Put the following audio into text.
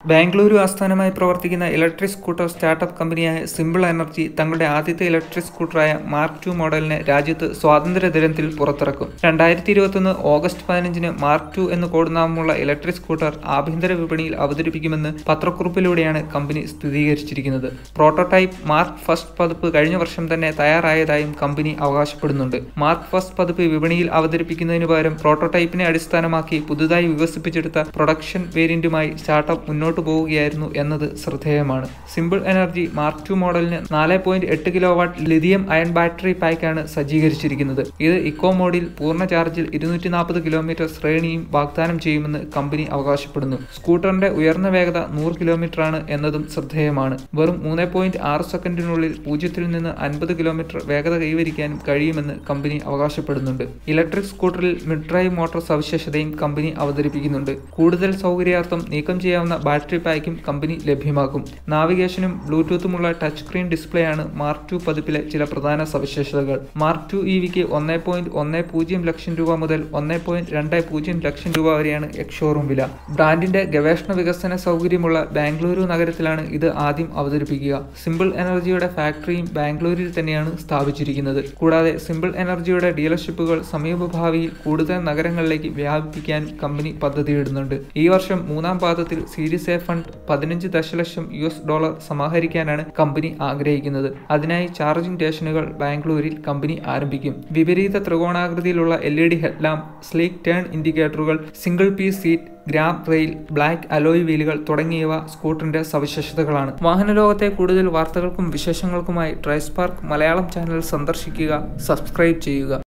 ബാംഗ്ലൂരു ആസ്ഥാനമായി പ്രവർത്തിക്കുന്ന electric scooter startup കമ്പനിയായ സിമ്പിൾ എനർജി തങ്ങളുടെ ആദ്യത്തെ ഇലക്ട്രിക് സ്കൂട്ടറായ മാർക്ക് ടു മോഡലിനെ രാജ്യത്ത് സ്വാതന്ത്ര്യ ദിനത്തിൽ പുറത്തിറക്കും രണ്ടായിരത്തി ഇരുപത്തൊന്ന് ഓഗസ്റ്റ് പതിനഞ്ചിന് മാർക്ക് ടു എന്ന് കോഡ്നാമമുള്ള ഇലക്ട്രിക് സ്കൂട്ടർ ആഭ്യന്തര വിപണിയിൽ അവതരിപ്പിക്കുമെന്ന് പത്രക്കുറിപ്പിലൂടെയാണ് കമ്പനി സ്ഥിരീകരിച്ചിരിക്കുന്നത് പ്രോട്ടോടൈപ്പ് മാർക്ക് ഫസ്റ്റ് പതിപ്പ് കഴിഞ്ഞ വർഷം തന്നെ തയ്യാറായതായും കമ്പനി അവകാശപ്പെടുന്നുണ്ട് മാർക്ക് ഫസ്റ്റ് പതിപ്പ് വിപണിയിൽ അവതരിപ്പിക്കുന്നതിന് പകരം പ്രോട്ടോടൈപ്പിനെ അടിസ്ഥാനമാക്കി പുതുതായി വികസിപ്പിച്ചെടുത്ത പ്രൊഡക്ഷൻ വേരിയന്റുമായി സ്റ്റാർട്ടപ്പ് മുന്നോട്ട് പോവുകയായിരുന്നു എന്നത് ശ്രദ്ധേയമാണ് സിമ്പിൾ എനർജി മാർക്ക് ടു മോഡലിന് നാല് പോയിന്റ് എട്ട് kilo watt lithium ion battery പാക്കാണ് സജ്ജീകരിച്ചിരിക്കുന്നത് ഇത് ഇക്കോ മോഡിൽ പൂർണ്ണ ചാർജിൽ ഇരുന്നൂറ്റി നാൽപ്പത് കിലോമീറ്റർ ശ്രേണിയും വാഗ്ദാനം ചെയ്യുമെന്ന് കമ്പനി അവകാശപ്പെടുന്നു സ്കൂട്ടറിന്റെ ഉയർന്ന വേഗത നൂറ് കിലോമീറ്റർ ആണ് എന്നതും ശ്രദ്ധേയമാണ് വെറും മൂന്ന് പോയിന്റ് ആറ് സെക്കൻഡിനുള്ളിൽ പൂജ്യത്തിൽ നിന്ന് അൻപത് കിലോമീറ്റർ വേഗത കൈവരിക്കാനും കഴിയുമെന്ന് കമ്പനി അവകാശപ്പെടുന്നുണ്ട് ഇലക്ട്രിക് സ്കൂട്ടറിൽ മിഡ് ഡ്രൈവ് മോട്ടോർ സവിശേഷതയും കമ്പനി അവതരിപ്പിക്കുന്നുണ്ട് കൂടുതൽ സൗകര്യാർത്ഥം നീക്കം ചെയ്യാവുന്ന ബാറ്ററി പാക്കും കമ്പനി ലഭ്യമാക്കും നാവിഗേഷനും ബ്ലൂടൂത്തുമുള്ള ടച്ച് സ്ക്രീൻ ഡിസ്പ്ലേ ആണ് മാർക്ക് ടു പതിപ്പിലെ ചില പ്രധാന സവിശേഷതകൾ മാർക്ക് ടു ഇ വിക്ക് ഒന്നേ പോയിന്റ് ഒന്ന് പൂജ്യം ലക്ഷം രൂപ മുതൽ ഒന്നേ പോയിന്റ് രണ്ട് പൂജ്യം ലക്ഷം രൂപ വരെയാണ് എക്സ്ഷോറൂം വില ബ്രാൻഡിന്റെ ഗവേഷണ വികസന സൗകര്യമുള്ള ബാംഗ്ലൂരു നഗരത്തിലാണ് ഇത് ആദ്യം അവതരിപ്പിക്കുക സിമ്പിൾ എനർജിയുടെ ഫാക്ടറിയും ബാംഗ്ലൂരിൽ തന്നെയാണ് സ്ഥാപിച്ചിരിക്കുന്നത് കൂടാതെ സിമ്പിൾ എനർജിയുടെ ഡീലർഷിപ്പുകൾ സമീപഭാവിയിൽ കൂടുതൽ നഗരങ്ങളിലേക്ക് വ്യാപിപ്പിക്കാനും കമ്പനി പദ്ധതിയിടുന്നുണ്ട് ഈ വർഷം മൂന്നാം പാദത്തിൽ സീരീസ് എ ഫണ്ട് പതിനഞ്ച് ദശലക്ഷം യു എസ് ഡോളർ സമാഹരിക്കാനാണ് കമ്പനി ആഗ്രഹിക്കുന്നത് അതിനായി ചാർജിംഗ് സ്റ്റേഷനുകൾ ബാംഗ്ലൂരിൽ കമ്പനി ആരംഭിക്കും വിപരീത ത്രികോണാകൃതിയിലുള്ള L E D headlamp sleek turn ഇൻഡിക്കേറ്ററുകൾ single piece seat grab rail black alloy വീലുകൾ തുടങ്ങിയവ സ്കൂട്ടറിന്റെ സവിശേഷതകളാണ് വാഹന ലോകത്തെ കൂടുതൽ വാർത്തകൾക്കും വിശേഷങ്ങൾക്കുമായി ട്രൈസ്പാർക്ക് മലയാളം ചാനൽ സന്ദർശിക്കുക സബ്സ്ക്രൈബ് ചെയ്യുക